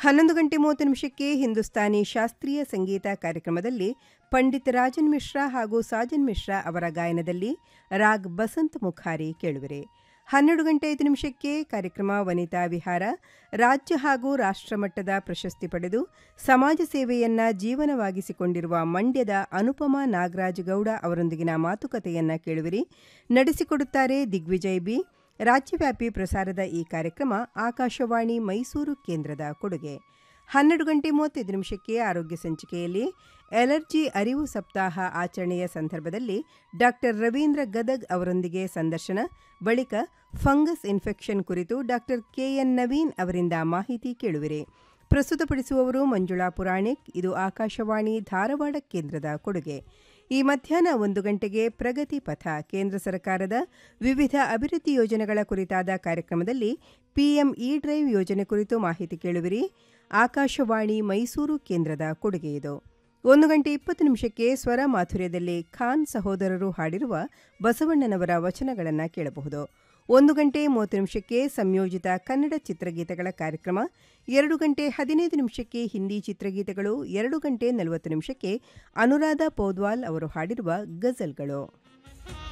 ಹನ್ನೊಂದು ಗಂಟೆ ಮೂವತ್ತು ನಿಮಿಷಕ್ಕೆ ಹಿಂದೂಸ್ತಾನಿ ಶಾಸ್ತ್ರೀಯ ಸಂಗೀತ ಕಾರ್ಯಕ್ರಮದಲ್ಲಿ ಪಂಡಿತ್ ರಾಜನ್ ಮಿಶ್ರಾ ಹಾಗೂ ಸಾಜನ್ ಮಿಶ್ರಾ ಅವರ ಗಾಯನದಲ್ಲಿ ರಾಗ್ ಬಸಂತ್ ಮುಖಾರಿ ಕೇಳುವಿರೆ ಹನ್ನೆರಡು ಗಂಟೆ ಐದು ನಿಮಿಷಕ್ಕೆ ಕಾರ್ಯಕ್ರಮ ವನಿತಾ ವಿಹಾರ ರಾಜ್ಯ ಹಾಗೂ ರಾಷ್ಟ್ರಮಟ್ಟದ ಪ್ರಶಸ್ತಿ ಪಡೆದು ಸಮಾಜ ಸೇವೆಯನ್ನ ಜೀವನವಾಗಿಸಿಕೊಂಡಿರುವ ಮಂಡ್ಯದ ಅನುಪಮಾ ನಾಗರಾಜ್ ಗೌಡ ಅವರೊಂದಿಗಿನ ಮಾತುಕತೆಯನ್ನ ಕೇಳುವಿರಿ ನಡೆಸಿಕೊಡುತ್ತಾರೆ ದಿಗ್ವಿಜಯ್ ಬಿ ರಾಜ್ಯವ್ಯಾಪಿ ಪ್ರಸಾರದ ಈ ಕಾರ್ಯಕ್ರಮ ಆಕಾಶವಾಣಿ ಮೈಸೂರು ಕೇಂದ್ರದ ಕೊಡುಗೆ ಹನ್ನೆರಡು ಗಂಟೆ ಮೂವತ್ತೈದು ನಿಮಿಷಕ್ಕೆ ಆರೋಗ್ಯ ಸಂಚಿಕೆಯಲ್ಲಿ ಎಲರ್ಜಿ ಅರಿವು ಸಪ್ತಾಹ ಆಚರಣೆಯ ಸಂದರ್ಭದಲ್ಲಿ ಡಾಕ್ಟರ್ ರವೀಂದ್ರ ಗದಗ್ ಅವರೊಂದಿಗೆ ಸಂದರ್ಶನ ಬಳಿಕ ಫಂಗಸ್ ಇನ್ಫೆಕ್ಷನ್ ಕುರಿತು ಡಾಕ್ಟರ್ ಕೆಎನ್ ನವೀನ್ ಅವರಿಂದ ಮಾಹಿತಿ ಕೇಳುವಿರಿ ಪ್ರಸ್ತುತಪಡಿಸುವವರು ಮಂಜುಳಾ ಪುರಾಣಿಕ್ ಇದು ಆಕಾಶವಾಣಿ ಧಾರವಾಡ ಕೇಂದ್ರದ ಕೊಡುಗೆ ಈ ಮಧ್ಯಾಹ್ನ ಒಂದು ಗಂಟೆಗೆ ಪ್ರಗತಿ ಪಥ ಕೇಂದ್ರ ಸರ್ಕಾರದ ವಿವಿಧ ಅಭಿವೃದ್ಧಿ ಯೋಜನೆಗಳ ಕುರಿತಾದ ಕಾರ್ಯಕ್ರಮದಲ್ಲಿ ಪಿಎಂ ಇ ಡ್ರೈವ್ ಯೋಜನೆ ಕುರಿತು ಮಾಹಿತಿ ಕೇಳುವಿರಿ ಆಕಾಶವಾಣಿ ಮೈಸೂರು ಕೇಂದ್ರದ ಕೊಡುಗೆಯಿದು ಒಂದು ಗಂಟೆ ಇಪ್ಪತ್ತು ನಿಮಿಷಕ್ಕೆ ಸ್ವರ ಮಾಧುರ್ಯದಲ್ಲಿ ಖಾನ್ ಸಹೋದರರು ಹಾಡಿರುವ ಬಸವಣ್ಣನವರ ವಚನಗಳನ್ನು ಕೇಳಬಹುದು ಒಂದು ಗಂಟೆ ಮೂವತ್ತು ನಿಮಿಷಕ್ಕೆ ಸಂಯೋಜಿತ ಕನ್ನಡ ಚಿತ್ರಗೀತೆಗಳ ಕಾರ್ಯಕ್ರಮ ಎರಡು ಗಂಟೆ ಹದಿನೈದು ನಿಮಿಷಕ್ಕೆ ಹಿಂದಿ ಚಿತ್ರಗೀತೆಗಳು ಎರಡು ಗಂಟೆ ನಲವತ್ತು ನಿಮಿಷಕ್ಕೆ ಅನುರಾಧ ಪೌದ್ವಾಲ್ ಅವರು ಹಾಡಿರುವ ಗಜಲ್ಗಳು